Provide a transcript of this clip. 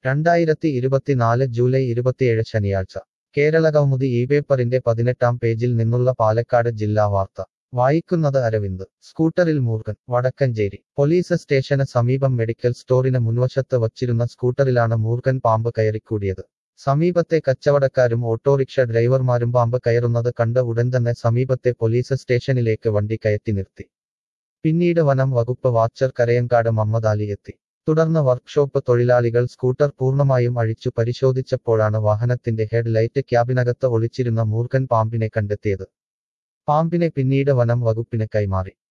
രണ്ടായിരത്തി ഇരുപത്തിനാല് ജൂലൈ ഇരുപത്തിയേഴ് ശനിയാഴ്ച കേരള കൗമുദി ഈ പേപ്പറിന്റെ പതിനെട്ടാം പേജിൽ നിന്നുള്ള പാലക്കാട് ജില്ലാ വാർത്ത വായിക്കുന്നത് അരവിന്ദ് സ്കൂട്ടറിൽ മൂർഖൻ വടക്കഞ്ചേരി പോലീസ് സ്റ്റേഷന് സമീപം മെഡിക്കൽ സ്റ്റോറിന് മുൻവശത്ത് വച്ചിരുന്ന സ്കൂട്ടറിലാണ് മൂർഖൻ പാമ്പ് കയറിക്കൂടിയത് സമീപത്തെ കച്ചവടക്കാരും ഓട്ടോറിക്ഷ ഡ്രൈവർമാരും പാമ്പ് കയറുന്നത് കണ്ട് ഉടൻ തന്നെ സമീപത്തെ പോലീസ് സ്റ്റേഷനിലേക്ക് വണ്ടി കയറ്റി നിർത്തി പിന്നീട് വനം വകുപ്പ് വാച്ചർ കരയങ്കാട് മമ്മദ് അലി എത്തി തുടർന്ന് വർക്ക്ഷോപ്പ് തൊഴിലാളികൾ സ്കൂട്ടർ പൂർണ്ണമായും അഴിച്ചു പരിശോധിച്ചപ്പോഴാണ് വാഹനത്തിന്റെ ഹെഡ് ലൈറ്റ് ക്യാബിനകത്ത് ഒളിച്ചിരുന്ന മൂർഖൻ പാമ്പിനെ കണ്ടെത്തിയത് പാമ്പിനെ പിന്നീട് വനം വകുപ്പിന് കൈമാറി